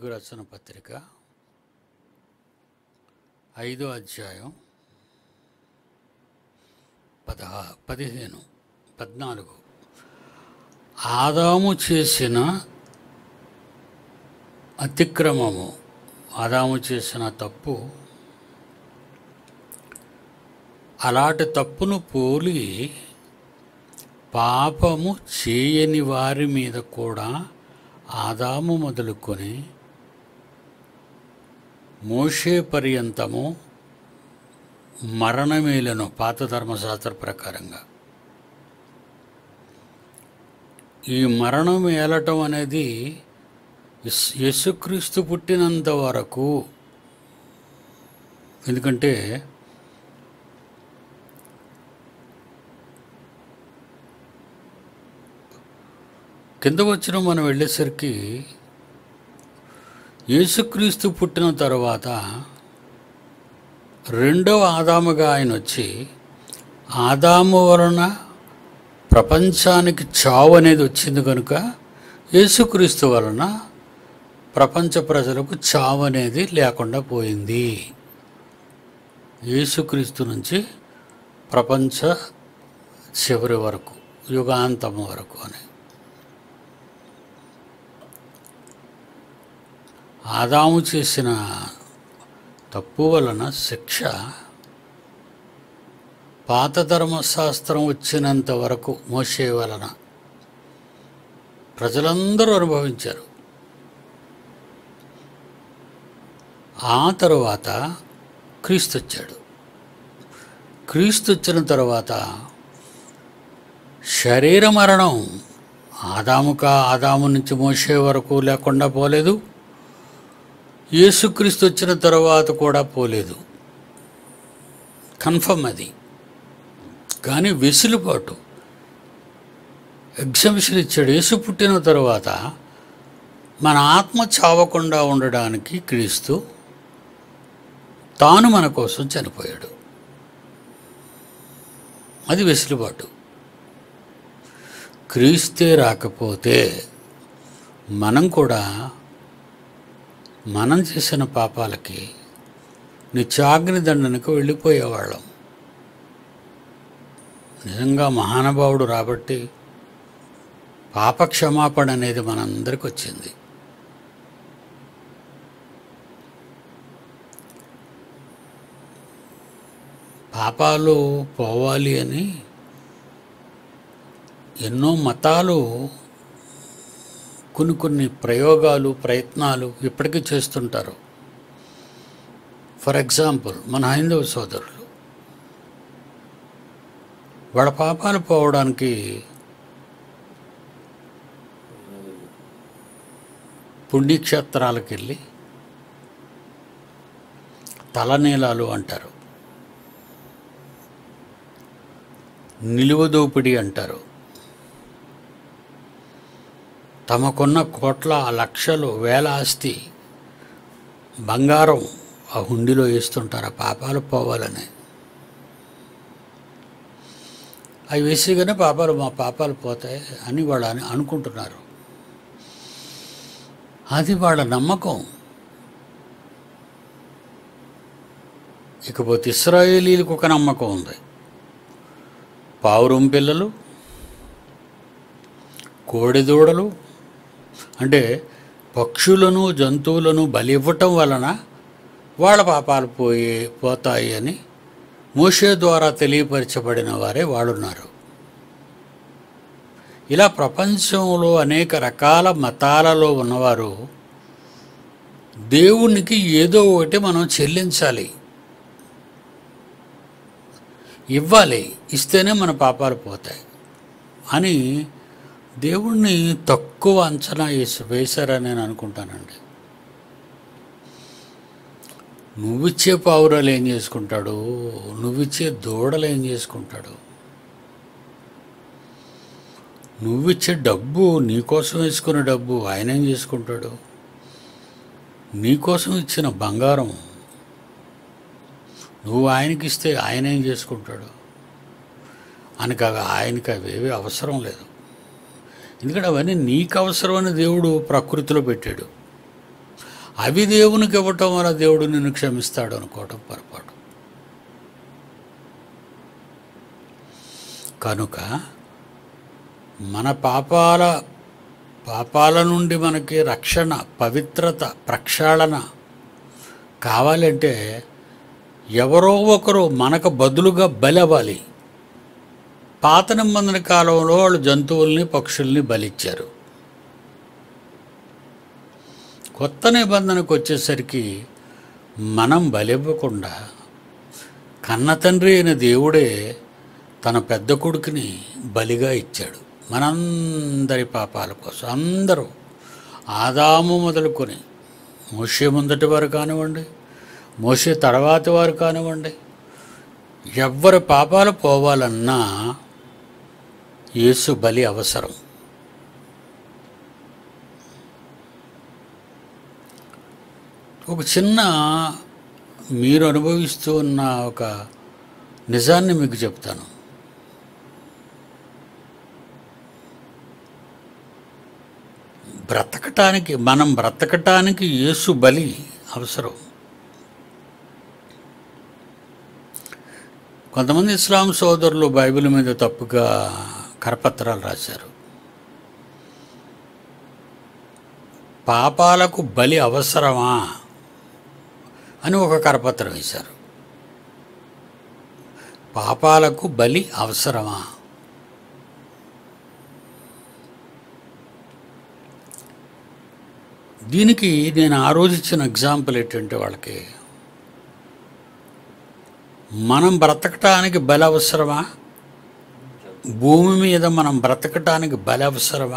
కొరింథీయులకు రచన పత్రిక ఐదో అధ్యాయం పదహా పదిహేను పద్నాలుగు ఆదాము చేసిన అతిక్రమము ఆదాము చేసిన తప్పు అలాంటి తప్పును పోలి పాపము చేయని వారి మీద కూడా ఆదాము మొదలుకొని మోషే పర్యంతము మరణమేలను పాత ధర్మశాస్త్ర ప్రకారంగా ఈ మరణం ఏలటం అనేది యస్- యేసుక్రీస్తు పుట్టినంత వరకు ఎందుకంటే కింద వచ్చిన మనం వెళ్ళేసరికి యేసుక్రీస్తు పుట్టిన తర్వాత రెండవ ఆదాముగా ఆయన వచ్చి ఆదాము వలన ప్రపంచానికి చావు అనేది వచ్చింది కనుక యేసుక్రీస్తు వలన ప్రపంచ ప్రజలకు చావు అనేది లేకుండా పోయింది యేసుక్రీస్తు నుంచి ప్రపంచ చివరి వరకు యుగాంతం వరకు అని ఆదాము చేసిన తప్పు వలన శిక్ష పాత ధర్మశాస్త్రం వచ్చినంత వరకు మోసే వలన ప్రజలందరూ అనుభవించారు ఆ తరువాత క్రీస్తు వచ్చాడు క్రీస్తు వచ్చిన తర్వాత శరీర మరణం ఆదాముక ఆదాము నుంచి మోసే వరకు లేకుండా పోలేదు యేసుక్రీస్తు వచ్చిన తర్వాత కూడా పోలేదు కన్ఫర్మ్ అది కానీ వెసులుబాటు ఎగ్జామిషన్ ఇచ్చాడు యేసు పుట్టిన తర్వాత మన ఆత్మ చావకుండా ఉండడానికి క్రీస్తు తాను మన కోసం చనిపోయాడు అది వెసులుబాటు క్రీస్తే రాకపోతే మనం కూడా మనం చేసిన పాపాలకి నిత్యాగ్ని దండనకు వెళ్ళిపోయేవాళ్ళం నిజంగా మహానుభావుడు రాబట్టి పాప క్షమాపణ అనేది మనందరికి వచ్చింది పాపాలు పోవాలి అని ఎన్నో మతాలు కొన్ని కొన్ని ప్రయోగాలు ప్రయత్నాలు ఇప్పటికీ చేస్తుంటారు ఫర్ ఎగ్జాంపుల్ మన హైందవ సోదరులు వాళ్ళ పాపాలు పోవడానికి పుణ్యక్షేత్రాలకు వెళ్ళి తలనీలాలు అంటారు నిలువదోపిడి అంటారు తమకున్న కోట్ల లక్షలు వేల ఆస్తి బంగారం ఆ హుండీలో వేస్తుంటారు ఆ పాపాలు పోవాలని అవి వేసిగానే పాపాలు మా పాపాలు పోతాయి అని వాళ్ళు అని అనుకుంటున్నారు అది వాళ్ళ నమ్మకం ఇకపోతే ఇస్రాయేలీలకు ఒక నమ్మకం ఉంది పావురం పిల్లలు కోడిదూడలు అంటే పక్షులను జంతువులను బలి ఇవ్వటం వలన వాళ్ళ పాపాలు పోయి పోతాయి అని మోషే ద్వారా తెలియపరచబడిన వారే వాడున్నారు ఇలా ప్రపంచంలో అనేక రకాల మతాలలో ఉన్నవారు దేవునికి ఏదో ఒకటి మనం చెల్లించాలి ఇవ్వాలి ఇస్తేనే మన పాపాలు పోతాయి అని దేవుణ్ణి తక్కువ అంచనా వేసి వేశారని నేను అనుకుంటానండి నువ్విచ్చే పావురాలు ఏం చేసుకుంటాడు నువ్విచ్చే దూడలు ఏం చేసుకుంటాడు నువ్విచ్చే డబ్బు నీకోసం వేసుకున్న డబ్బు ఆయన ఏం చేసుకుంటాడు నీకోసం ఇచ్చిన బంగారం నువ్వు ఆయనకి ఇస్తే ఆయన ఏం చేసుకుంటాడు ఆయనకి అవి ఆయనకి అవేవి అవసరం లేదు ఎందుకంటే అవన్నీ నీకు అవసరమని దేవుడు ప్రకృతిలో పెట్టాడు అవి దేవునికి ఇవ్వటం వల్ల దేవుడు నిన్ను క్షమిస్తాడు అనుకోవటం పొరపాటు కనుక మన పాపాల పాపాల నుండి మనకి రక్షణ పవిత్రత ప్రక్షాళన కావాలంటే ఎవరో ఒకరు మనకు బదులుగా బలి అవ్వాలి పాత నిబంధన కాలంలో వాళ్ళు జంతువుల్ని పక్షుల్ని బలిచ్చారు కొత్త నిబంధనకు వచ్చేసరికి మనం బలివ్వకుండా కన్న తండ్రి అయిన దేవుడే తన పెద్ద కొడుకుని బలిగా ఇచ్చాడు మనందరి పాపాల కోసం అందరూ ఆదాము మొదలుకొని మోషే ముందటి వారు కానివ్వండి మోసే తర్వాతి వారు కానివ్వండి ఎవ్వరి పాపాలు పోవాలన్నా యేసు బలి అవసరం ఒక చిన్న మీరు అనుభవిస్తూ ఉన్న ఒక నిజాన్ని మీకు చెప్తాను బ్రతకటానికి మనం బ్రతకటానికి యేసు బలి అవసరం కొంతమంది ఇస్లాం సోదరులు బైబిల్ మీద తప్పుగా కరపత్రాలు రాశారు పాపాలకు బలి అవసరమా అని ఒక కరపత్రం వేశారు పాపాలకు బలి అవసరమా దీనికి నేను ఆ రోజు ఇచ్చిన ఎగ్జాంపుల్ ఏంటంటే వాళ్ళకి మనం బ్రతకటానికి బలి అవసరమా భూమి మీద మనం బ్రతకటానికి బలి అవసరమా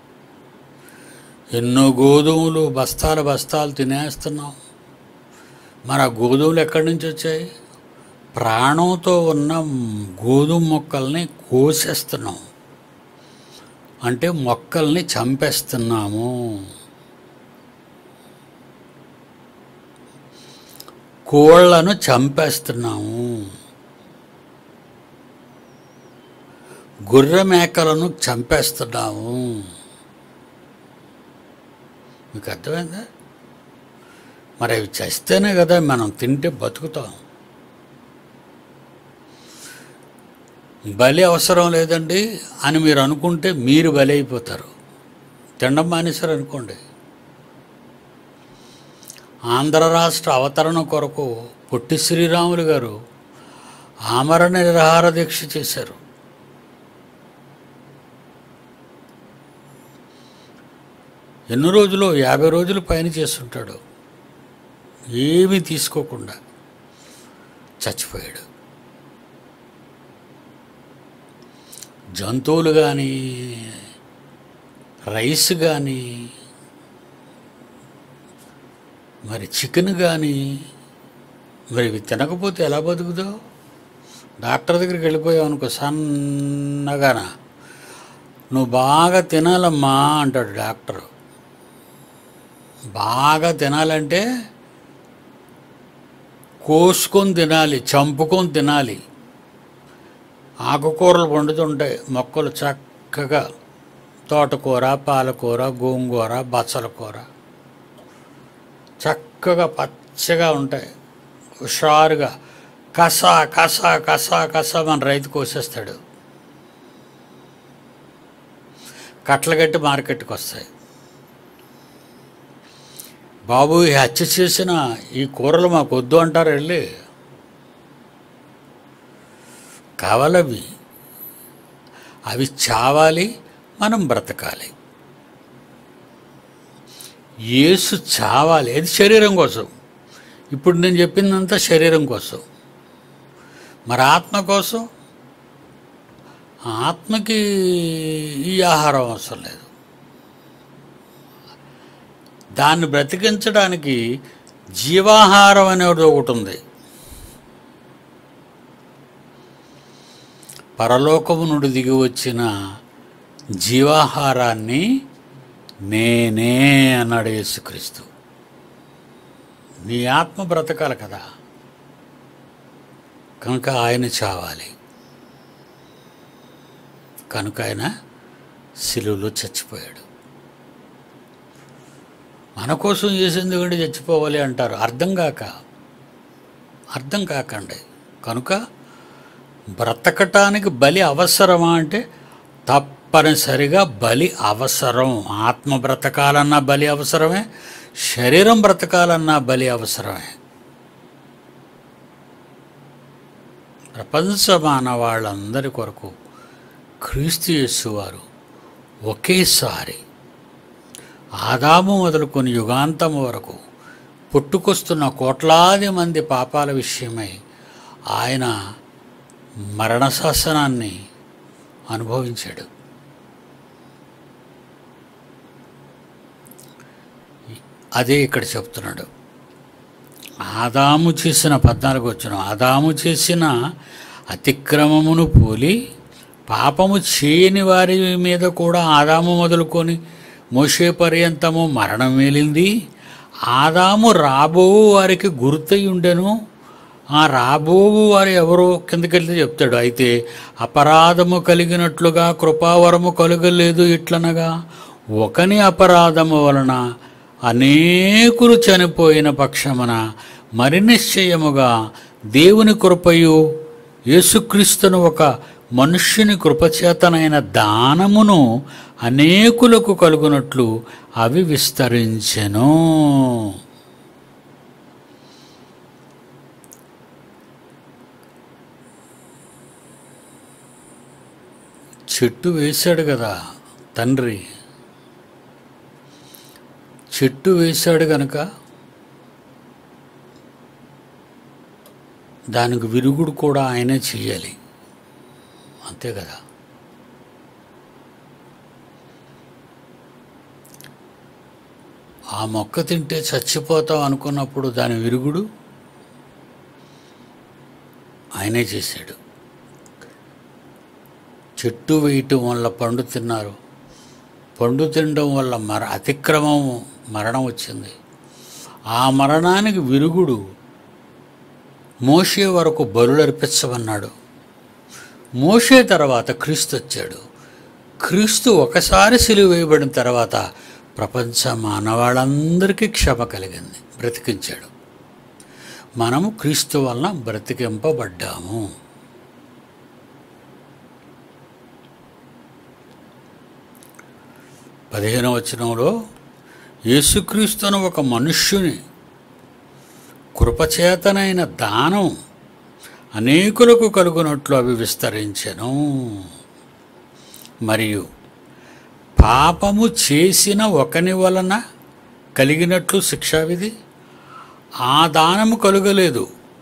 ఎన్నో గోధుమలు బస్తాలు బస్తాలు తినేస్తున్నాం మరి ఆ గోధుమలు ఎక్కడి నుంచి వచ్చాయి ప్రాణంతో ఉన్న గోధుమ మొక్కల్ని కోసేస్తున్నాం అంటే మొక్కల్ని చంపేస్తున్నాము కోళ్లను చంపేస్తున్నాము గొర్రె మేకలను చంపేస్తున్నాము మీకు అర్థమైందా మరి అవి చస్తేనే కదా మనం తింటే బతుకుతాం బలి అవసరం లేదండి అని మీరు అనుకుంటే మీరు బలి అయిపోతారు తినడం మానేశారు అనుకోండి ఆంధ్ర రాష్ట్ర అవతరణ కొరకు పొట్టి శ్రీరాములు గారు ఆమరణ నిరాహార దీక్ష చేశారు ఎన్ని రోజులు యాభై రోజులు పైన చేస్తుంటాడు ఏమీ తీసుకోకుండా చచ్చిపోయాడు జంతువులు కానీ రైస్ కానీ మరి చికెన్ కానీ మరి ఇవి తినకపోతే ఎలా బతుకుతావు డాక్టర్ దగ్గరికి వెళ్ళిపోయావు అనుకో సన్నగాన నువ్వు బాగా తినాలమ్మా అంటాడు డాక్టర్ బాగా తినాలంటే కోసుకొని తినాలి చంపుకొని తినాలి ఆకుకూరలు పండుతుంటాయి మొక్కలు చక్కగా తోటకూర పాలకూర గోంగూర బచ్చల కూర చక్కగా పచ్చగా ఉంటాయి హుషారుగా కస కస కస కస మన రైతు కోసేస్తాడు కట్టలు కట్టి మార్కెట్కి వస్తాయి బాబు ఈ హత్య చేసిన ఈ కూరలు మాకు వద్దు అంటారు వెళ్ళి కావాలవి అవి చావాలి మనం బ్రతకాలి యేసు చావాలి అది శరీరం కోసం ఇప్పుడు నేను చెప్పిందంతా శరీరం కోసం మరి ఆత్మ కోసం ఆత్మకి ఈ ఆహారం అవసరం లేదు దాన్ని బ్రతికించడానికి జీవాహారం అనేది ఒకటి ఉంది పరలోకము నుండి దిగి వచ్చిన జీవాహారాన్ని నేనే అన్నాడు యేసుక్రీస్తు నీ ఆత్మ బ్రతకాలి కదా కనుక ఆయన చావాలి కనుక ఆయన సిలువలో చచ్చిపోయాడు మన కోసం చేసింది కూడా చచ్చిపోవాలి అంటారు అర్థం కాక అర్థం కాకండి కనుక బ్రతకటానికి బలి అవసరమా అంటే తప్పనిసరిగా బలి అవసరం ఆత్మ బ్రతకాలన్నా బలి అవసరమే శరీరం బ్రతకాలన్నా బలి అవసరమే ప్రపంచ మానవాళ్ళందరి కొరకు క్రీస్తు యేసు వారు ఒకేసారి ఆదాము మొదలుకొని యుగాంతము వరకు పుట్టుకొస్తున్న కోట్లాది మంది పాపాల విషయమై ఆయన మరణ శాసనాన్ని అనుభవించాడు అదే ఇక్కడ చెప్తున్నాడు ఆదాము చేసిన పద్నాలుగు వచ్చిన ఆదాము చేసిన అతిక్రమమును పోలి పాపము చేయని వారి మీద కూడా ఆదాము మొదలుకొని మోసే పర్యంతము మరణం మేలింది ఆదాము రాబో వారికి గుర్తయి ఉండెను ఆ రాబోవు వారు ఎవరో కిందకెళ్తే చెప్తాడు అయితే అపరాధము కలిగినట్లుగా కృపావరము కలుగలేదు ఇట్లనగా ఒకని అపరాధము వలన అనేకులు చనిపోయిన పక్షమున మరి నిశ్చయముగా దేవుని కృపయు యేసుక్రీస్తును ఒక మనుష్యుని కృపచేతనైన దానమును అనేకులకు కలుగునట్లు అవి విస్తరించెను చెట్టు వేశాడు కదా తండ్రి చెట్టు వేశాడు గనక దానికి విరుగుడు కూడా ఆయనే చెయ్యాలి అంతే కదా ఆ మొక్క తింటే చచ్చిపోతాం అనుకున్నప్పుడు దాని విరుగుడు ఆయనే చేశాడు చెట్టు వేయటం వల్ల పండు తిన్నారు పండు తినడం వల్ల మర అతిక్రమం మరణం వచ్చింది ఆ మరణానికి విరుగుడు మోషే వరకు బలులర్పించమన్నాడు మోషే తర్వాత క్రీస్తు వచ్చాడు క్రీస్తు ఒకసారి సిలువ వేయబడిన తర్వాత ప్రపంచ మానవాళ్ళందరికీ క్షమ కలిగింది బ్రతికించాడు మనము క్రీస్తు వలన బ్రతికింపబడ్డాము పదిహేనవ వచనంలో యేసుక్రీస్తును ఒక మనుష్యుని కృపచేతనైన దానం అనేకులకు కలుగునట్లు అవి విస్తరించెను మరియు పాపము చేసిన ఒకని వలన కలిగినట్లు శిక్షావిధి ఆ దానము కలుగలేదు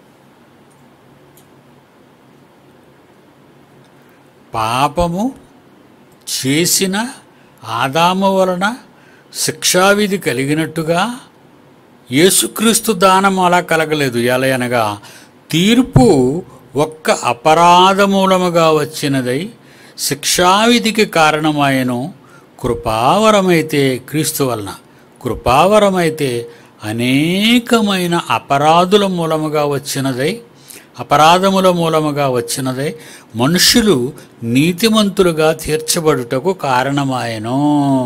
పాపము చేసిన ఆదాము వలన శిక్షావిధి కలిగినట్టుగా యేసుక్రీస్తు దానం అలా కలగలేదు ఎలా అనగా తీర్పు ఒక్క అపరాధమూలముగా వచ్చినదై శిక్షావిధికి కారణమాయను కృపావరమైతే క్రీస్తు వలన కృపావరమైతే అనేకమైన అపరాధుల మూలముగా వచ్చినదై అపరాధముల మూలముగా వచ్చినదై మనుషులు నీతిమంతులుగా తీర్చబడుటకు కారణమాయను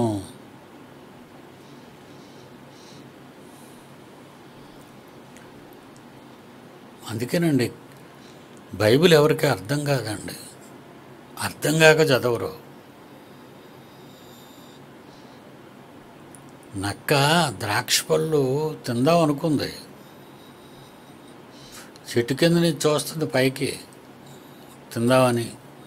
అందుకేనండి బైబిల్ ఎవరికి అర్థం కాదండి అర్థం కాక చదవరు నక్క ద్రాక్ష పళ్ళు తిందాం అనుకుంది చెట్టు కింద నుంచి చూస్తుంది పైకి తిందామని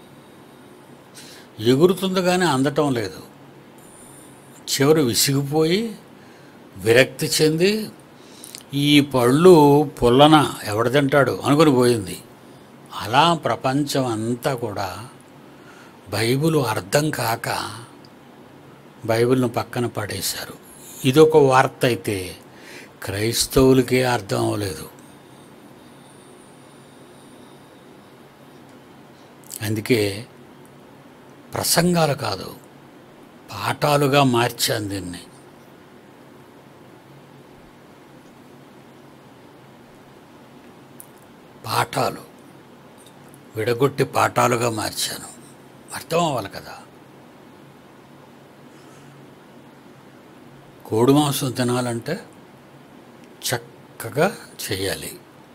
ఎగురుతుంది కానీ అందటం లేదు చివరి విసిగిపోయి విరక్తి చెంది ఈ పళ్ళు పుల్లన ఎవడు తింటాడు అనుకుని పోయింది అలా ప్రపంచం అంతా కూడా బైబిల్ అర్థం కాక బైబిల్ను పక్కన పడేశారు ఇదొక వార్త అయితే క్రైస్తవులకే అర్థం అవ్వలేదు అందుకే ప్రసంగాలు కాదు పాఠాలుగా మార్చాను దీన్ని పాఠాలు విడగొట్టి పాఠాలుగా మార్చాను అర్థం అవ్వాలి కదా కోడి మాంసం తినాలంటే చక్కగా చేయాలి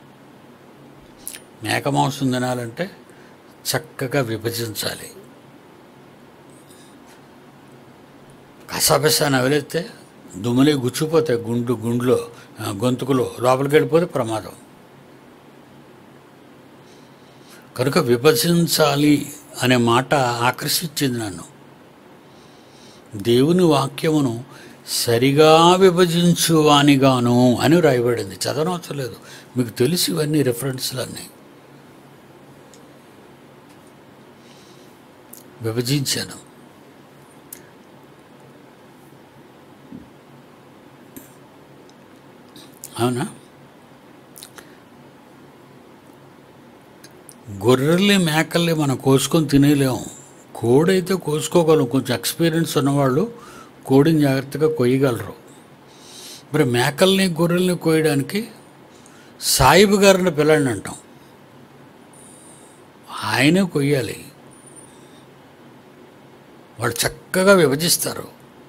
మేక మాంసం తినాలంటే చక్కగా విభజించాలి కసాపిసా నవిలేస్తే దుమ్ములే గుచ్చిపోతాయి గుండు గుండులో ఆ, గొంతుకులో లోపలికి వెళ్ళిపోతే ప్రమాదం కనుక విభజించాలి అనే మాట ఆకర్షించింది నన్ను దేవుని వాక్యమును సరిగా విభజించువానిగాను అని రాయబడింది చదవనవసరం లేదు మీకు తెలిసి ఇవన్నీ రెఫరెన్స్లన్నీ విభజించాను అవునా గొర్రెల్ని మేకల్ని మనం కోసుకొని తినేలేము కోడైతే కోసుకోగలం కొంచెం ఎక్స్పీరియన్స్ ఉన్నవాళ్ళు కోడిని జాగ్రత్తగా కొయ్యగలరు మరి మేకల్ని గొర్రెల్ని కోయడానికి సాయిబు గారిని పిల్లండి అంటాం ఆయనే కొయ్యాలి వాళ్ళు చక్కగా విభజిస్తారు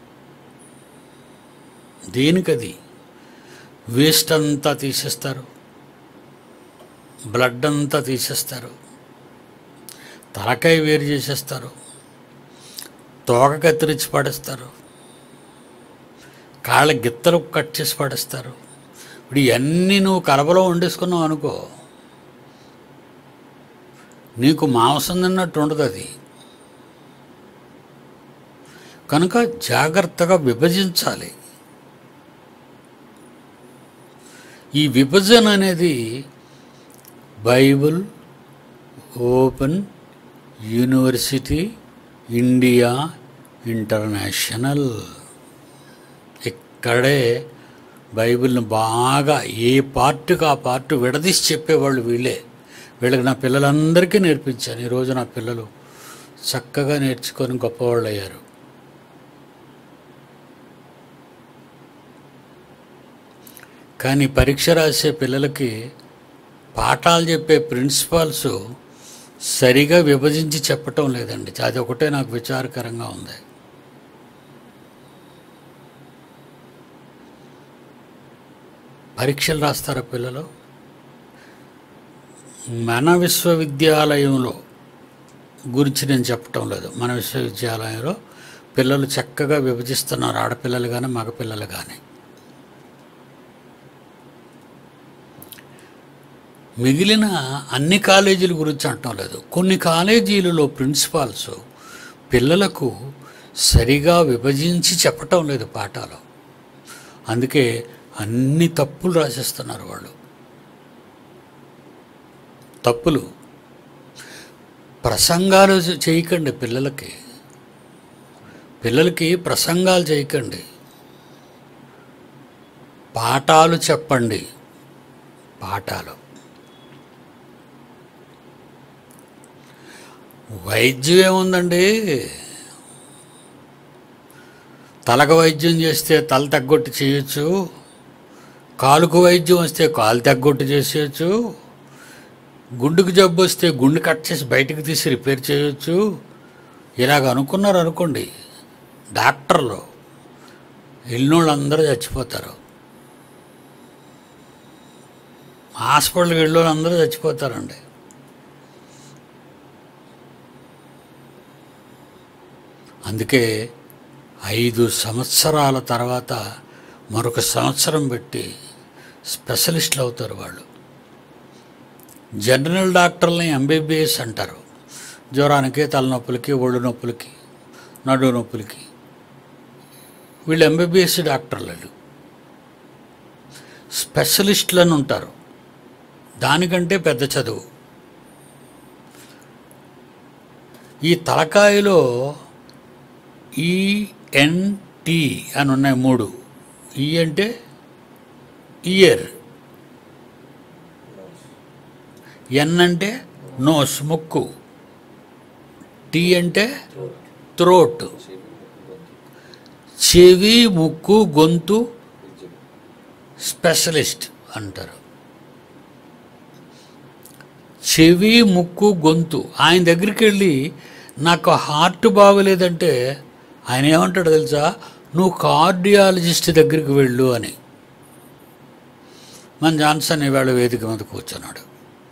దేనికది వేస్ట్ అంతా తీసేస్తారు బ్లడ్ అంతా తీసేస్తారు తలకాయ వేరు చేసేస్తారు తోక కత్తిరించి పడేస్తారు కాళ్ళ గిత్తలు కట్ చేసి పడేస్తారు ఇప్పుడు ఇవన్నీ నువ్వు కలపలో వండేసుకున్నావు అనుకో నీకు మాంసం తిన్నట్టు ఉండదు అది కనుక జాగ్రత్తగా విభజించాలి ఈ విభజన అనేది Bible open university India international ఇక్కడే బైబిల్ని బాగా ఏ పార్ట్కి ఆ పార్ట్ విడదీసి చెప్పేవాళ్ళు వీళ్ళే వీళ్ళకి నా పిల్లలందరికీ నేర్పించాను ఈరోజు నా పిల్లలు చక్కగా నేర్చుకొని గొప్పవాళ్ళు అయ్యారు కానీ పరీక్ష రాసే పిల్లలకి పాఠాలు చెప్పే ప్రిన్సిపాల్స్ సరిగా విభజించి చెప్పటం లేదండి అది ఒకటే నాకు విచారకరంగా ఉంది పరీక్షలు రాస్తారా పిల్లలు మన విశ్వవిద్యాలయంలో గురించి నేను చెప్పటం లేదు మన విశ్వవిద్యాలయంలో పిల్లలు చక్కగా విభజిస్తున్నారు ఆడపిల్లలు కానీ మగపిల్లలు కానీ మిగిలిన అన్ని కాలేజీల గురించి అంటం లేదు కొన్ని కాలేజీలలో ప్రిన్సిపాల్స్ పిల్లలకు సరిగా విభజించి చెప్పటం లేదు పాఠాలు అందుకే అన్ని తప్పులు రాసేస్తున్నారు వాళ్ళు తప్పులు ప్రసంగాలు చేయకండి పిల్లలకి పిల్లలకి ప్రసంగాలు చేయకండి పాఠాలు చెప్పండి పాఠాలు వైద్యం ఏముందండి తలకు వైద్యం చేస్తే తల తగ్గొట్టు చేయొచ్చు కాలుకు వైద్యం వస్తే కాలు తగ్గొట్టు చేసేయచ్చు గుండెకు జబ్బు వస్తే గుండె కట్ చేసి బయటకు తీసి రిపేర్ చేయొచ్చు ఇలాగ అనుకున్నారు అనుకోండి డాక్టర్లు వెళ్ళినోళ్ళు అందరూ చచ్చిపోతారు హాస్పిటల్కి వెళ్ళిన అందరూ చచ్చిపోతారండి అందుకే ఐదు సంవత్సరాల తర్వాత మరొక సంవత్సరం పెట్టి స్పెషలిస్టులు అవుతారు వాళ్ళు జనరల్ డాక్టర్లని ఎంబీబీఎస్ అంటారు జ్వరానికి తలనొప్పులకి ఒళ్ళు నొప్పులకి నడువు నొప్పులకి వీళ్ళు ఎంబీబీఎస్ డాక్టర్లు వీళ్ళు. స్పెషలిస్టులు అని ఉంటారు దానికంటే పెద్ద చదువు ఈ తలకాయలో ఈఎన్టి అని ఉన్నాయి మూడు ఈ అంటే ఇయర్ ఎన్ అంటే నోస్ ముక్కు టీ అంటే త్రోట్ చెవి ముక్కు గొంతు స్పెషలిస్ట్ అంటారు చెవి ముక్కు గొంతు ఆయన దగ్గరికి వెళ్ళి నాకు హార్ట్ బాగోలేదంటే ఆయన ఏమంటాడు తెలుసా నువ్వు కార్డియాలజిస్ట్ దగ్గరికి వెళ్ళు అని మన జాన్సన్ ఇవాళ వేదిక మీద కూర్చున్నాడు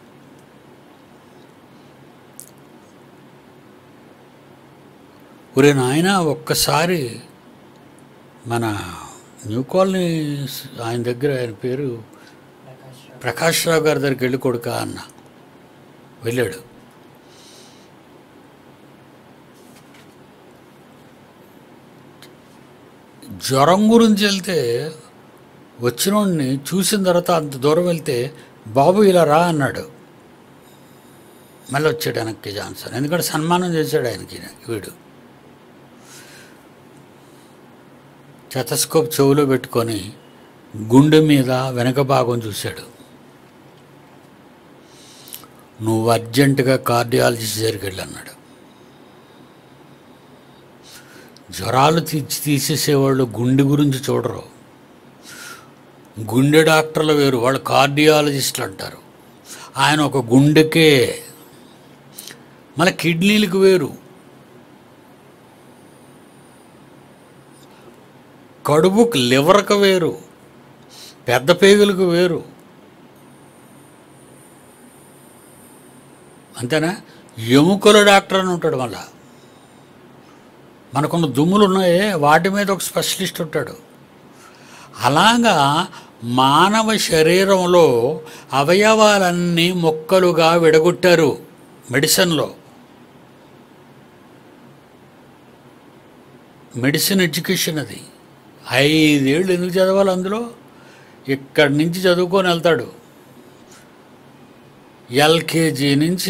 ఒరే నాయన ఒక్కసారి మన న్యూ కాలనీ ఆయన దగ్గర ఆయన పేరు ప్రకాష్ రావు ప్రకాష్ రావు గారి దగ్గరికి వెళ్ళి కొడుక అన్న వెళ్ళాడు జ్వరం గురించి వెళ్తే వచ్చినోడిని చూసిన తర్వాత అంత దూరం వెళ్తే బాబు ఇలా రా అన్నాడు మళ్ళీ వచ్చాడు వెనక్కి జాన్సన్ ఎందుకంటే సన్మానం చేశాడు ఆయనకి వీడు చెతస్కోప్ చెవులో పెట్టుకొని గుండె మీద వెనక భాగం చూశాడు నువ్వు అర్జెంటుగా కార్డియాలజిస్ట్ దగ్గరికి వెళ్ళి అన్నాడు జ్వరాలు తీసి తీసేసేవాళ్ళు గుండె గురించి చూడరు గుండె డాక్టర్లు వేరు వాళ్ళు కార్డియాలజిస్టులు అంటారు ఆయన ఒక గుండెకే మన కిడ్నీలకు వేరు కడుపుకు లివర్కి వేరు పెద్ద పేగులకు వేరు అంతేనా ఎముకల డాక్టర్ అని ఉంటాడు మళ్ళా మనకున్న దుమ్ములు ఉన్నాయే వాటి మీద ఒక స్పెషలిస్ట్ ఉంటాడు అలాగా మానవ శరీరంలో అవయవాలన్నీ మొక్కలుగా విడగొట్టారు మెడిసిన్లో మెడిసిన్ ఎడ్యుకేషన్ అది ఐదేళ్ళు ఎందుకు చదవాలి అందులో ఇక్కడి నుంచి చదువుకొని వెళ్తాడు ఎల్కేజీ నుంచి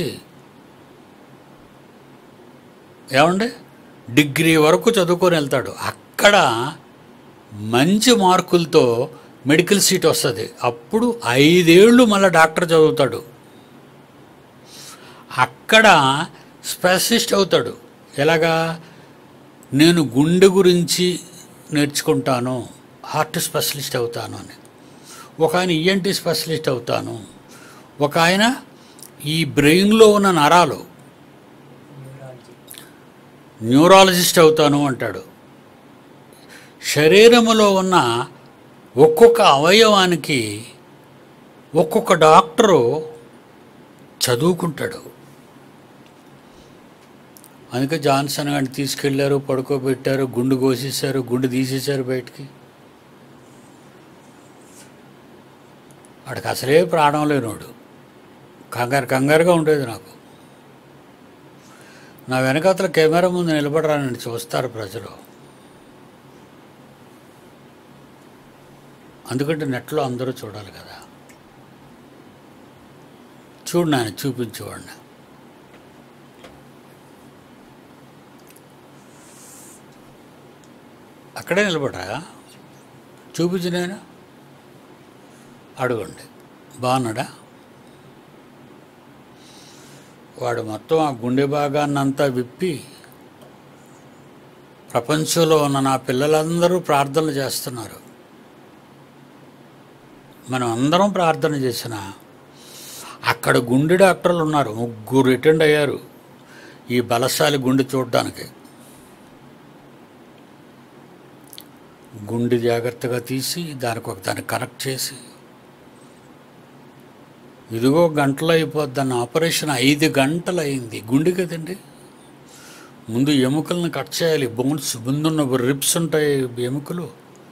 ఏమండి డిగ్రీ వరకు చదువుకొని వెళ్తాడు అక్కడ మంచి మార్కులతో మెడికల్ సీట్ వస్తుంది అప్పుడు ఐదేళ్ళు మళ్ళీ డాక్టర్ చదువుతాడు అక్కడ స్పెషలిస్ట్ అవుతాడు ఎలాగా నేను గుండె గురించి నేర్చుకుంటాను హార్ట్ స్పెషలిస్ట్ అవుతాను అని ఒక ఆయన ఈఎన్టీ స్పెషలిస్ట్ అవుతాను ఒక ఆయన ఈ బ్రెయిన్లో ఉన్న నరాలు న్యూరాలజీ న్యూరాలజిస్ట్ అవుతాను అంటాడు శరీరములో ఉన్న ఒక్కొక్క అవయవానికి ఒక్కొక్క డాక్టరు చదువుకుంటాడు అందుకే జాన్సన్ గారిని తీసుకెళ్లారు పడుకోబెట్టారు గుండు కోసేశారు గుండు తీసేశారు బయటికి వాడికి అసలే ప్రాణం లేనోడు కంగారు కంగారుగా ఉండేది నాకు నా వెనకాతల కెమెరా ముందు నిలబడరానని చూస్తారు ప్రజలు అందుకంటే నెట్లో అందరూ చూడాలి కదా చూడు నాయన చూపించేవాడిని అక్కడే నిలబడరా చూపించు నేను అడగండి బాగున్నాడా వాడు మొత్తం ఆ గుండె భాగాన్నంతా విప్పి ప్రపంచంలో ఉన్న నా పిల్లలందరూ ప్రార్థనలు చేస్తున్నారు మనం అందరం ప్రార్థన చేసిన అక్కడ గుండె డాక్టర్లు ఉన్నారు ముగ్గురు అటెండ్ అయ్యారు ఈ బలశాలి గుండె చూడడానికి గుండె జాగ్రత్తగా తీసి దానికి ఒక దాన్ని కనెక్ట్ చేసి ఇదిగో గంటలు అయిపోద్ది అన్న ఆపరేషన్ ఐదు గంటలు అయింది గుండె కదండి ముందు ఎముకలను కట్ చేయాలి బోన్స్ ముందున్న రిప్స్ ఉంటాయి ఎముకలు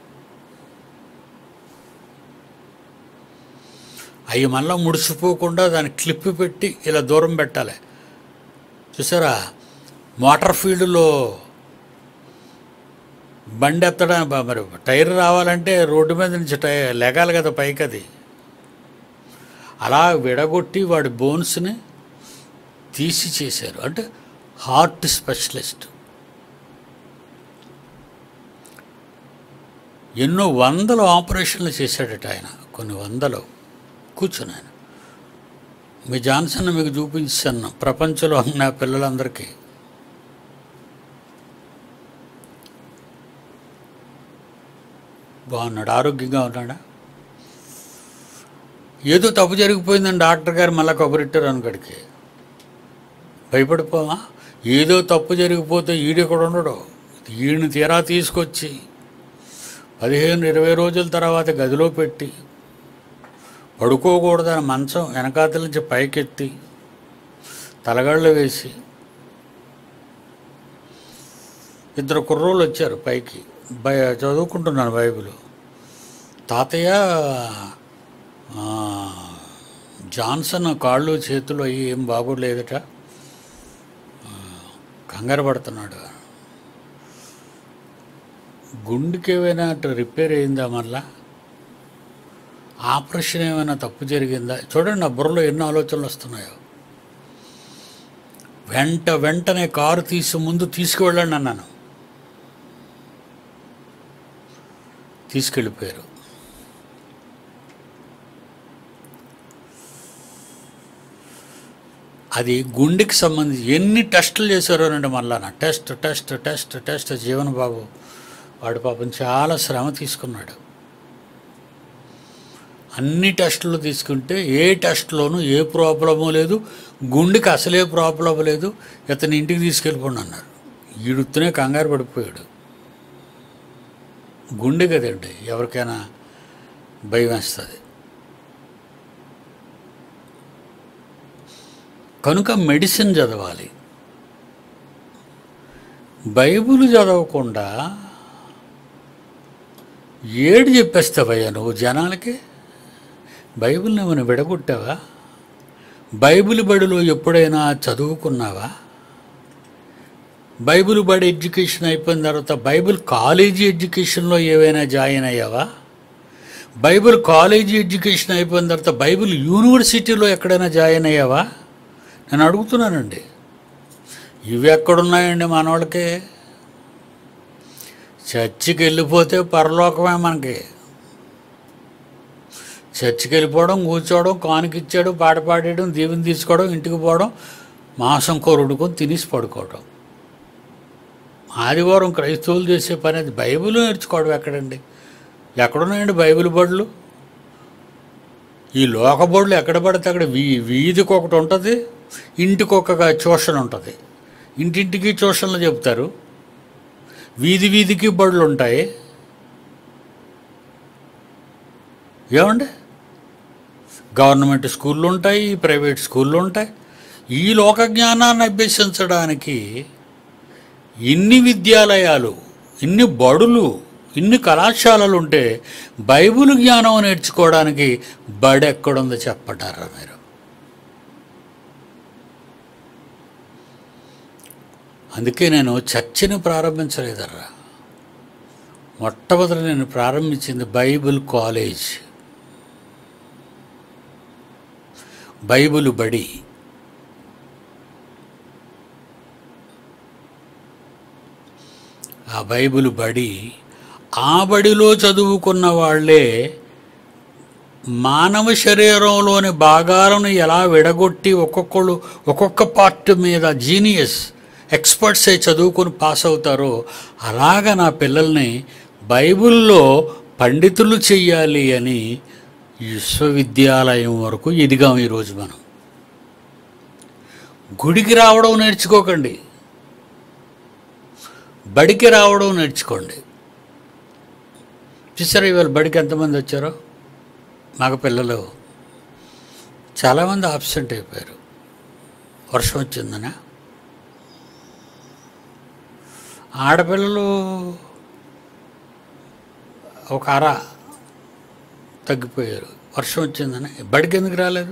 అవి మళ్ళీ ముడిసిపోకుండా దాన్ని క్లిప్ పెట్టి ఇలా దూరం పెట్టాలి చూసారా మోటార్ ఫీల్డ్లో బండి ఎత్తడానికి బ- మరి టైర్ రావాలంటే రోడ్డు మీద నుంచి టై లెగాలి కదా పైకి అది అలా విడగొట్టి వాడి బోన్స్ని తీసి చేశారు అంటే హార్ట్ స్పెషలిస్ట్ ఎన్నో వందల ఆపరేషన్లు చేశాడట ఆయన కొన్ని వందలు కూర్చుని ఆయన మీ జాన్సన్ మీకు చూపించాను ప్రపంచంలో ఉన్న పిల్లలందరికీ బాగున్నాడు ఆరోగ్యంగా ఉన్నాడా ఏదో తప్పు జరిగిపోయిందని డాక్టర్ గారు మళ్ళీ కొబ్బరిట్టారు అనుకడికి భయపడిపోవా ఏదో తప్పు జరిగిపోతే ఈడెక్కడ ఉండడు ఈయన తీరా తీసుకొచ్చి పదిహేను ఇరవై రోజుల తర్వాత గదిలో పెట్టి పడుకోకూడదని మంచం వెనకాతల నుంచి పైకెత్తి తలగళ్ళు వేసి ఇద్దరు కుర్రోళ్ళు వచ్చారు పైకి బై చదువుకుంటున్నాను బైబిల్ తాతయ్య ఆ, జాన్సన్ కాళ్ళు చేతులు అయ్యి ఏం బాగోలేదట ఆ, కంగారు పడుతున్నాడు గుండెకి ఏమైనా అటు రిపేర్ అయిందా మళ్ళా ఆపరేషన్ ఏమైనా తప్పు జరిగిందా చూడండి నా బుర్రలో ఎన్ని ఆలోచనలు వస్తున్నాయో వెంట వెంటనే కారు తీసి ముందు తీసుకువెళ్ళండి అన్నాను తీసుకెళ్ళిపోయారు అది గుండెకి సంబంధించి ఎన్ని టెస్టులు చేశారోనండి మళ్ళా నా test test test test Jeevan Babu వాడు పాపం చాలా శ్రమ తీసుకున్నాడు అన్ని టెస్టులు తీసుకుంటే ఏ టెస్ట్లోనూ ఏ ప్రాబ్లము లేదు గుండెకి అసలే ప్రాబ్లం లేదు ఇతని ఇంటికి తీసుకెళ్ళిపోండి అన్నారు ఈడుతూనే కంగారు పడిపోయాడు గుండె కదండి ఎవరికైనా భయం వేస్తుంది కనుక మెడిసిన్ చదవాలి బైబిల్ చదవకుండా ఏడు చెప్పేస్తావయ్యా నువ్వు జనాలకి బైబిల్ని ఏమైనా విడగొట్టావా బైబిల్ బడిలో ఎప్పుడైనా చదువుకున్నావా బైబిల్ బడి ఎడ్యుకేషన్ అయిపోయిన తర్వాత బైబిల్ కాలేజీ ఎడ్యుకేషన్లో ఏవైనా జాయిన్ అయ్యావా బైబిల్ కాలేజీ ఎడ్యుకేషన్ అయిపోయిన తర్వాత బైబిల్ యూనివర్సిటీలో ఎక్కడైనా జాయిన్ అయ్యావా నేను అడుగుతున్నానండి ఇవి ఎక్కడున్నాయండి మనోళ్ళకి చర్చికి వెళ్ళిపోతే పరలోకమే మనకి చర్చికి వెళ్ళిపోవడం కూర్చోవడం కానుకిచ్చాడు పాట పాడేయడం దీవెని తీసుకోవడం ఇంటికి పోవడం మాంసం కూరడుకొని తినేసి పడుకోవడం ఆదివారం క్రైస్తవులు చేసే పని అది బైబిల్ నేర్చుకోవడం ఎక్కడండి ఎక్కడున్నాయండి బైబిల్ బడులు ఈ లోక బడులు ఎక్కడ పడితే అక్కడ వీ వీధికి ఒకటి ఉంటుంది ఇంటికి ఒక ట్యూషన్ ఉంటుంది ఇంటింటికి ట్యూషన్లు చెప్తారు వీధి వీధికి బడులు ఉంటాయి ఏమండి గవర్నమెంట్ స్కూళ్ళు ఉంటాయి ప్రైవేట్ స్కూళ్ళు ఉంటాయి ఈ లోక జ్ఞానాన్ని అభ్యసించడానికి ఇన్ని విద్యాలయాలు ఇన్ని బడులు ఇన్ని కళాశాలలు ఉంటే బైబిల్ జ్ఞానం నేర్చుకోవడానికి బడి ఎక్కడుందో చెప్పటారా మీరు అందుకే నేను చర్చిని ప్రారంభించలేదర్రా మొట్టమొదటి నేను ప్రారంభించింది బైబిల్ కాలేజ్ బైబిల్ బడి ఆ బైబిల్ బడి ఆ బడిలో చదువుకున్న వాళ్ళే మానవ శరీరంలోని భాగాలను ఎలా విడగొట్టి ఒక్కొక్కళ్ళు ఒక్కొక్క పార్ట్ మీద జీనియస్ ఎక్స్పర్ట్స్ అయి చదువుకొని పాస్ అవుతారో అలాగా నా పిల్లల్ని బైబిల్లో పండితులు చెయ్యాలి అని విశ్వవిద్యాలయం వరకు ఎదిగాం ఈరోజు మనం గుడికి రావడం నేర్చుకోకండి బడికి రావడం నేర్చుకోండి చూసారా ఇవాళ బడికి ఎంతమంది వచ్చారో మగ పిల్లలు చాలామంది ఆబ్సెంట్ అయిపోయారు వర్షం వచ్చిందనా ఆడపిల్లలు ఒక అర తగ్గిపోయారు వర్షం వచ్చిందని బడికి ఎందుకు రాలేదు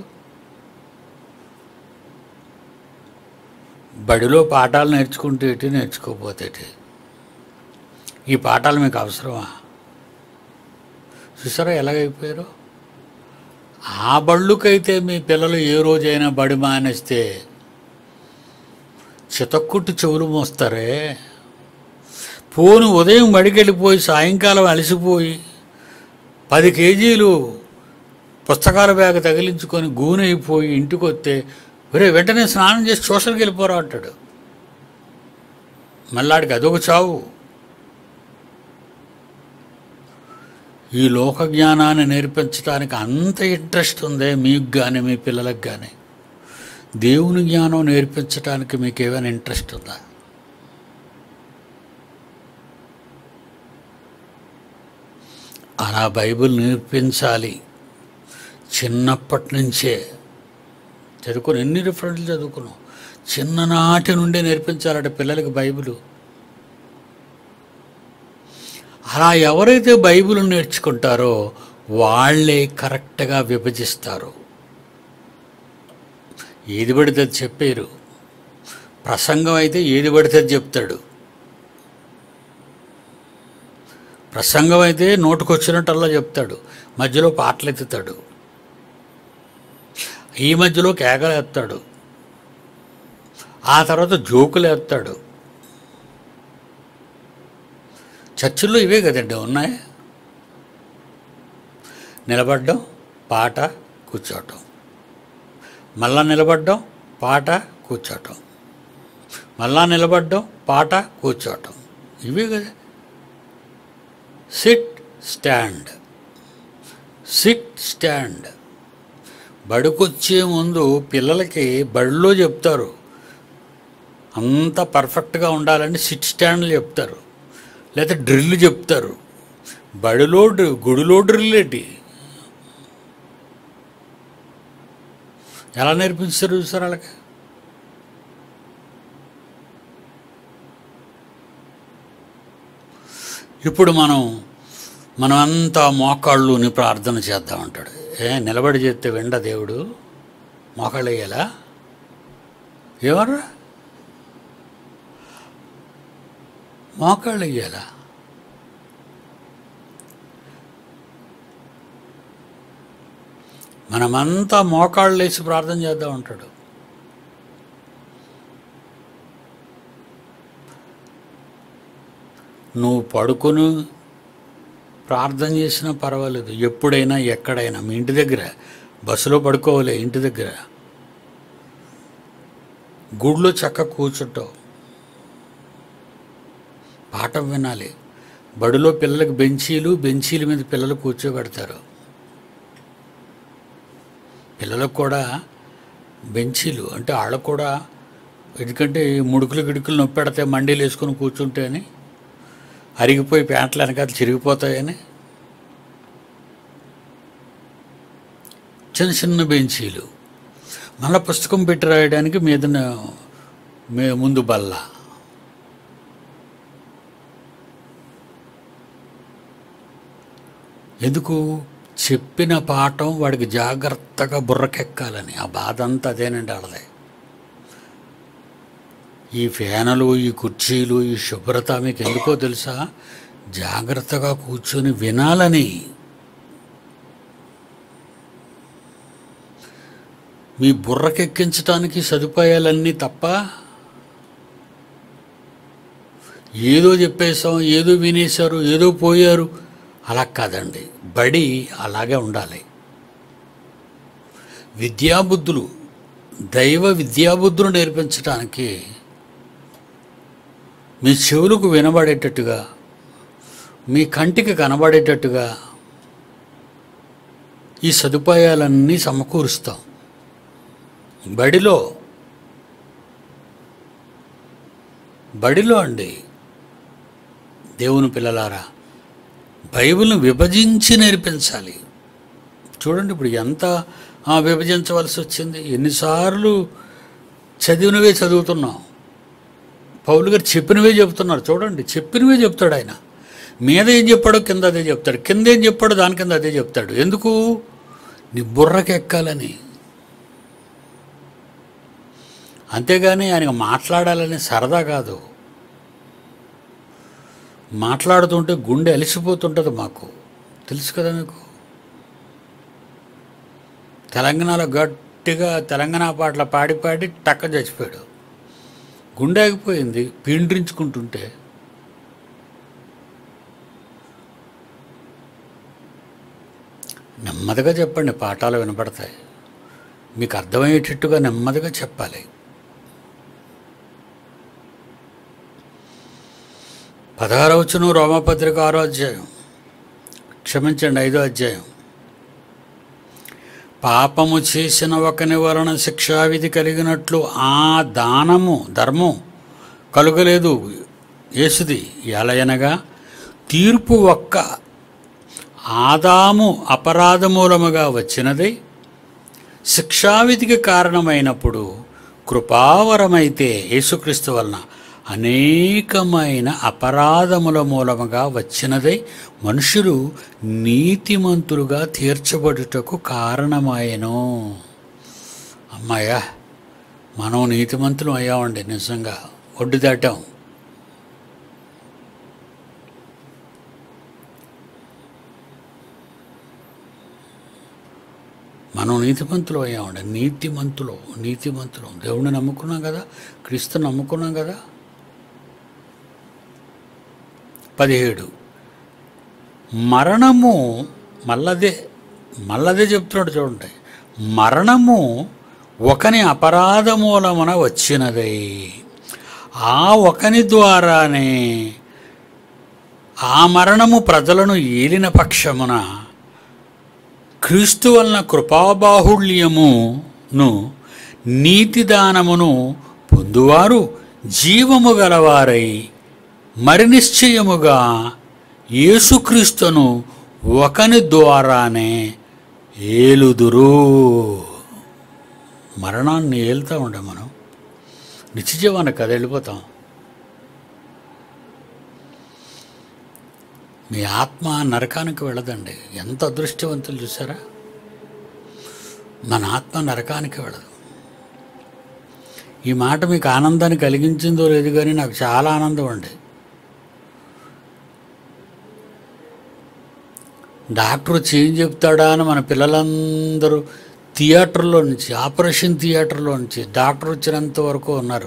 బడిలో పాఠాలు నేర్చుకుంటే ఎటు నేర్చుకోకపోతే ఎటు? ఈ పాఠాలు మీకు అవసరమా చూసారా ఎలాగైపోయారు ఆ బళ్ళుకైతే మీ పిల్లలు ఏ రోజైనా బడి మానేస్తే చితక్కుట్టు చెవులు మోస్తారే పోను ఉదయం బడికి వెళ్ళిపోయి సాయంకాలం అలసిపోయి పది కేజీలు పుస్తకాల బ్యాగ్ తగిలించుకొని గూనైపోయి ఇంటికి వస్తే ఒరే వెంటనే స్నానం చేసి ట్యూషన్కి వెళ్ళిపోరా అంటాడు మళ్ళాడికి అదొక చావు ఈ లోక జ్ఞానాన్ని నేర్పించడానికి అంత ఇంట్రెస్ట్ ఉందే మీకు కానీ మీ పిల్లలకు కానీ దేవుని జ్ఞానం నేర్పించడానికి మీకు ఏమైనా ఇంట్రెస్ట్ ఉందా అలా బైబిల్ నేర్పించాలి చిన్నప్పటి నుంచే చదువుకుని ఎన్ని రిఫరెన్స్లు చదువుకున్నాం చిన్ననాటి నుండే నేర్పించాలట పిల్లలకి బైబిల్ అలా ఎవరైతే బైబిల్ నేర్చుకుంటారో వాళ్ళే కరెక్ట్గా విభజిస్తారు ఏది పడితే అది చెప్పారు ప్రసంగం అయితే ఏది పడితే అది చెప్తాడు ప్రసంగం అయితే నోటుకొచ్చినట్టల్లా చెప్తాడు మధ్యలో పాటలు ఎత్తుతాడు ఈ మధ్యలో కేకలు ఎత్తాడు ఆ తర్వాత జోకులు ఎత్తాడు చర్చిల్లో ఇవే కదండి ఉన్నాయి నిలబడ్డం పాట కూర్చోవటం మళ్ళా నిలబడ్డం పాట కూర్చోవటం మళ్ళా నిలబడ్డం పాట కూర్చోవటం ఇవే కదా సిట్ స్టాండ్ సిట్ స్టాండ్ బడికొచ్చే ముందు పిల్లలకి బడిలో చెప్తారు అంత పర్ఫెక్ట్గా ఉండాలని సిట్ స్టాండ్లు చెప్తారు లేదా డ్రిల్ చెప్తారు బడిలో డ్రి- గుడిలో డ్రిల్ ఏంటి ఎలా నేర్పిస్తారు చూసారు వాళ్ళకి ఇప్పుడు మనం మనమంతా మోకాళ్ళుని ప్రార్థన చేద్దామంటాడు ఏ నిలబడి చేస్తే వెండ దేవుడు మోకాళ్ళు వేయాలా ఏమర్రా మోకాళ్ళు వేయాలా మనమంతా మోకాళ్ళు వేసి ప్రార్థన చేద్దాం అంటాడు నువ్వు పడుకుని ప్రార్థన చేసినా పర్వాలేదు ఎప్పుడైనా ఎక్కడైనా మీ ఇంటి దగ్గర బస్సులో పడుకోవాలి ఇంటి దగ్గర గుడిలో చక్క కూర్చుంటావు పాఠం వినాలి బడిలో పిల్లలకు బెంచీలు బెంచీల మీద పిల్లలు కూర్చోబెడతారు పిల్లలకు కూడా బెంచీలు అంటే వాళ్ళకు కూడా ఎందుకంటే ఈ ముడుకులు గిడుకులు నొప్పి పెడితే మండీలు వేసుకొని కూర్చుంటే అని అరిగిపోయి ప్యాంట్లు వెనకాల చిరిగిపోతాయని చిన్న చిన్న బెంచీలు మళ్ళీ పుస్తకం పెట్టి రాయడానికి మీద మే ముందు బల్ల ఎందుకు చెప్పిన పాఠం వాడికి జాగ్రత్తగా బుర్రకెక్కాలని ఆ బాధ అంతా అదేనండి వాళ్ళది ఈ ఫ్యానులు ఈ కుర్చీలు ఈ శుభ్రత మీకు ఎందుకో తెలుసా జాగ్రత్తగా కూర్చొని వినాలని మీ బుర్రకెక్కించడానికి సదుపాయాలన్నీ తప్ప ఏదో చెప్పేశాం ఏదో వినేశారు ఏదో పోయారు అలా కాదండి బడి అలాగే ఉండాలి విద్యాబుద్ధులు దైవ విద్యాబుద్ధులు నేర్పించడానికి మీ చెవులకు వినబడేటట్టుగా మీ కంటికి కనబడేటట్టుగా ఈ సదుపాయాలన్నీ సమకూరుస్తాం బడిలో బడిలో అండి దేవుని పిల్లలారా బైబిల్ని విభజించి నేర్పించాలి చూడండి ఇప్పుడు ఎంత ఆ, విభజించవలసి వచ్చింది ఎన్నిసార్లు చదివినవే చదువుతున్నాం పౌలు గారు చెప్పినవే చెప్తున్నారు చూడండి చెప్పినవే చెప్తాడు ఆయన మీద ఏం చెప్పాడో కింద అదే చెప్తాడు కింద ఏం చెప్పాడో దాని కింద అదే చెప్తాడు ఎందుకు నీ బుర్రకెక్కాలని అంతేగాని ఆయనకు మాట్లాడాలని సరదా కాదు మాట్లాడుతుంటే గుండె అలిసిపోతుంటుంది మాకు తెలుసు కదా మీకు తెలంగాణలో గట్టిగా తెలంగాణ పాటలు పాడి పాడి టక్క చచ్చిపోయాడు గుండె ఆగిపోయింది పీండ్రించుకుంటుంటే నెమ్మదిగా చెప్పండి పాఠాలు వినపడతాయి మీకు అర్థమయ్యేటట్టుగా నెమ్మదిగా చెప్పాలి పదహారవచ్చును రోమపత్రిక ఆరో అధ్యాయం క్షమించండి ఐదో అధ్యాయం పాపము చేసిన ఒకని వలన శిక్షావిధి కలిగినట్లు ఆ దానము ధర్మం కలుగలేదు యేసుది ఎలయనగా తీర్పు ఒక్క ఆదాము అపరాధమూలముగా వచ్చినది శిక్షావిధికి కారణమైనప్పుడు కృపావరమైతే యేసుక్రీస్తు వలన అనేకమైన అపరాధముల మూలముగా వచ్చినదై మనుషులు నీతిమంతులుగా తీర్చబడుటకు కారణమాయను అమ్మాయ్యా మనం నీతిమంతులు అయ్యామండి నిజంగా ఒడ్డు దాటాం మనం నీతిమంతులు అయ్యామండి నీతిమంతులు నీతిమంతులు దేవుణ్ణి నమ్ముకున్నాం కదా క్రీస్తు నమ్ముకున్నాం కదా పదిహేడు మరణము మల్లదే మల్లదే చెప్తున్నాడు చూడండి మరణము ఒకని అపరాధ మూలమున వచ్చినదై ఆ ఒకని ద్వారానే ఆ మరణము ప్రజలను ఏలిన పక్షమున క్రీస్తు వలన కృపాబాహుళ్యమును నీతిదానమును పొందువారు జీవము గలవారై మరి నిశ్చయముగా యేసుక్రీస్తును ఒకని ద్వారానే ఏలుదురు మరణాన్ని ఏలుతూ ఉండే మనం నిత్యజీవానికి కదా వెళ్ళిపోతాం మీ ఆత్మ నరకానికి వెళ్ళదండి ఎంత అదృష్టవంతులు చూసారా మన ఆత్మ నరకానికి వెళ్ళదు ఈ మాట మీకు ఆనందాన్ని కలిగించిందో లేదు కానీ నాకు చాలా ఆనందం అండి డాక్టర్ వచ్చి ఏం చెప్తాడా అని మన పిల్లలందరూ థియేటర్లో నుంచి ఆపరేషన్ థియేటర్లో నుంచి డాక్టర్ వచ్చినంత వరకు ఉన్నారు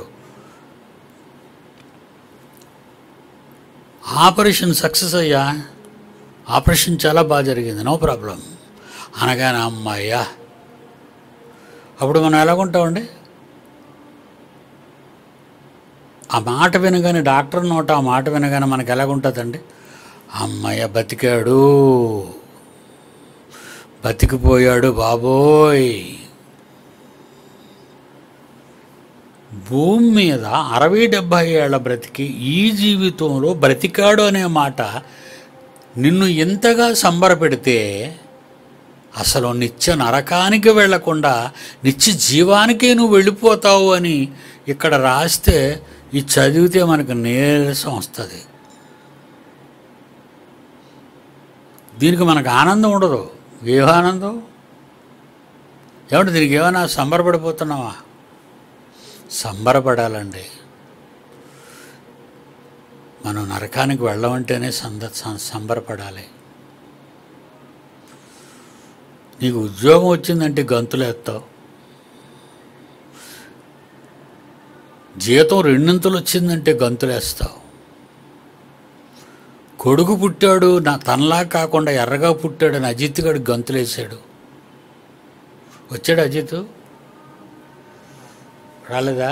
ఆపరేషన్ సక్సెస్ అయ్యా ఆపరేషన్ చాలా బాగా జరిగింది నో ప్రాబ్లం అనగానే అమ్మాయ్యా అప్పుడు మనం ఎలాగుంటామండి ఆ మాట వినగానే డాక్టర్ నోట ఆ మాట వినగానే మనకు ఎలాగుంటుందండి అమ్మయ్య బతికాడు బతికిపోయాడు బాబోయ్ భూమి మీద అరవై డెబ్భై ఏళ్ల బ్రతికి ఈ జీవితంలో బ్రతికాడు అనే మాట నిన్ను ఎంతగా సంబరపెడితే అసలు నిత్య నరకానికి వెళ్లకుండా నిత్య జీవానికే నువ్వు వెళ్ళిపోతావు అని ఇక్కడ రాస్తే ఇది చదివితే మనకు నీరసం వస్తుంది దీనికి మనకు ఆనందం ఉండదు ఏ ఆనందం ఏమంటే దీనికి ఏమైనా సంబరపడిపోతున్నావా సంబరపడాలండి మనం నరకానికి వెళ్ళమంటేనే సంద సం- సంబరపడాలి నీకు ఉద్యోగం వచ్చిందంటే గంతులేస్తావు జీతం రెండింతలు వచ్చిందంటే గంతులేస్తావు కొడుకు పుట్టాడు నా తనలా కాకుండా ఎర్రగా పుట్టాడని అజిత్ గడు గంతులేసాడు వచ్చాడు అజిత్ రాలేదా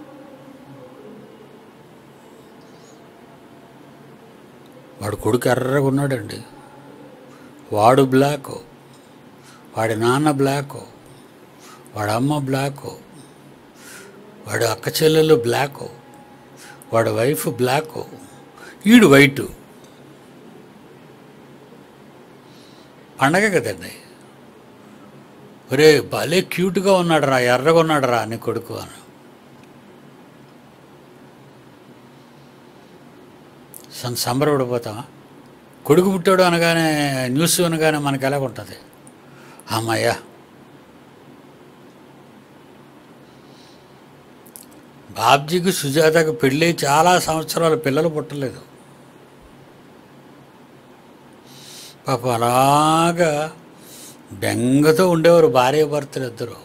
వాడు కొడుకు ఎర్రగా ఉన్నాడండి వాడు బ్లాక్ వాడి నాన్న బ్లాక్ వాడి అమ్మ బ్లాక్ వాడి అక్క చెల్లెలు బ్లాక్ వాడి వైఫ్ బ్లాక్ ఈడు వైటు పండగ కదండి ఒరే భలే క్యూట్గా ఉన్నాడు రా ఎర్రగా ఉన్నాడు రా నీ కొడుకు అని సం- సంబరపడిపోతామా కొడుకు పుట్టాడు అనగానే న్యూస్ అనగానే మనకి ఎలాగ ఉంటుంది అమ్మయ్యా బాబ్జీకి సుజాతకు పెళ్ళి చాలా సంవత్సరాలు పిల్లలు పుట్టలేదు పాప అలాగా బెంగతో ఉండేవారు భార్య భర్తలు ఇద్దరు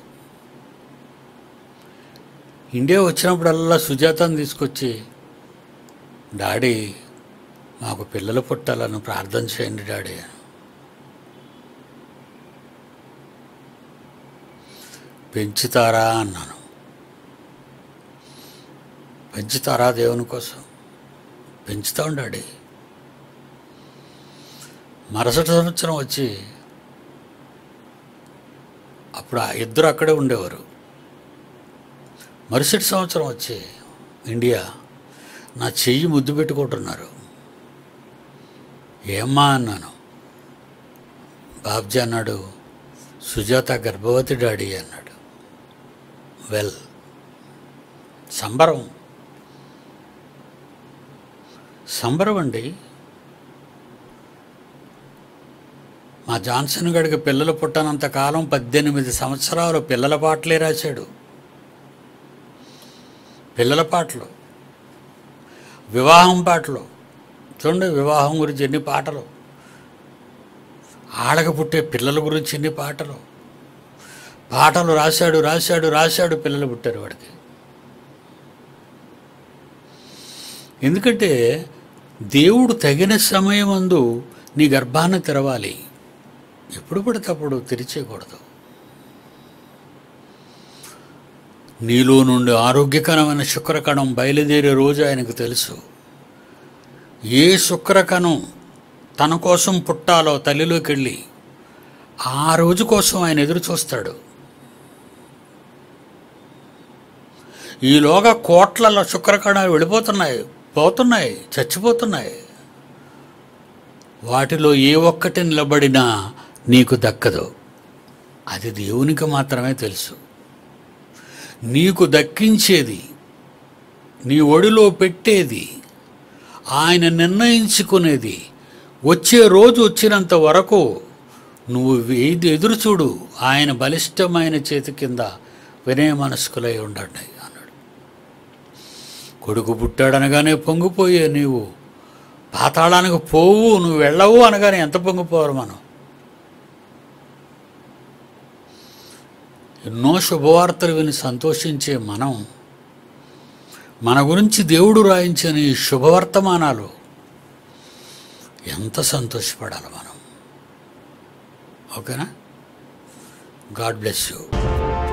ఇండియా వచ్చినప్పుడల్లా సుజాతను తీసుకొచ్చి డాడీ మాకు పిల్లలు పుట్టాలని ప్రార్థన చేయండి డాడీ పెంచుతారా అన్నాను పెంచుతారా దేవుని కోసం పెంచుతాం డాడీ మరుసటి సంవత్సరం వచ్చి అప్పుడు ఆ ఇద్దరు అక్కడే ఉండేవారు మరుసటి సంవత్సరం వచ్చి ఇండియా నా చెయ్యి ముద్దు పెట్టుకుంటున్నారు ఏమ్మా అన్నాను బాబ్జీ అన్నాడు సుజాత గర్భవతి డాడీ అన్నాడు వెల్ సంబరం సంబరం అండి మా జాన్సన్ గడికి పిల్లలు పుట్టనంత కాలం పద్దెనిమిది సంవత్సరాలు పిల్లల పాటలే రాశాడు పిల్లల పాటలు వివాహం పాటలు చూడండి వివాహం గురించి ఎన్ని పాటలు ఆడక పుట్టే పిల్లల గురించి ఎన్ని పాటలు పాటలు రాశాడు రాశాడు రాశాడు పిల్లలు పుట్టారు వాడికి ఎందుకంటే దేవుడు తగిన సమయమందు నీ గర్భాన్ని తెరవాలి ఎప్పుడు పడితే అప్పుడు తెరిచేయకూడదు నీలో నుండి ఆరోగ్యకరమైన శుక్రకణం బయలుదేరే రోజు ఆయనకు తెలుసు ఏ శుక్రకణం తన కోసం పుట్టాలో తల్లిలోకి వెళ్ళి ఆ రోజు కోసం ఆయన ఎదురు చూస్తాడు ఈలోగా కోట్లలో శుక్రకణాలు వెళ్ళిపోతున్నాయి పోతున్నాయి చచ్చిపోతున్నాయి వాటిలో ఏ ఒక్కటి నిలబడినా నీకు దక్కదు అది దేవునికి మాత్రమే తెలుసు నీకు దక్కించేది నీ ఒడిలో పెట్టేది ఆయన నిర్ణయించుకునేది వచ్చే రోజు వచ్చినంత వరకు నువ్వు ఏది ఎదురు చూడు ఆయన బలిష్టమైన చేతి కింద వినయ మనస్కులై ఉండండి అన్నాడు కొడుకు పుట్టాడనగానే పొంగిపోయే నీవు పాతాళానికి పోవు నువ్వు వెళ్ళవు అనగానే ఎంత పొంగిపోవాలి మనం ఎన్నో శుభవార్తలు విని సంతోషించే మనం మన గురించి దేవుడు రాయించిన ఈ శుభవర్తమానాలు ఎంత సంతోషపడాలి మనం ఓకేనా గాడ్ బ్లెస్ యూ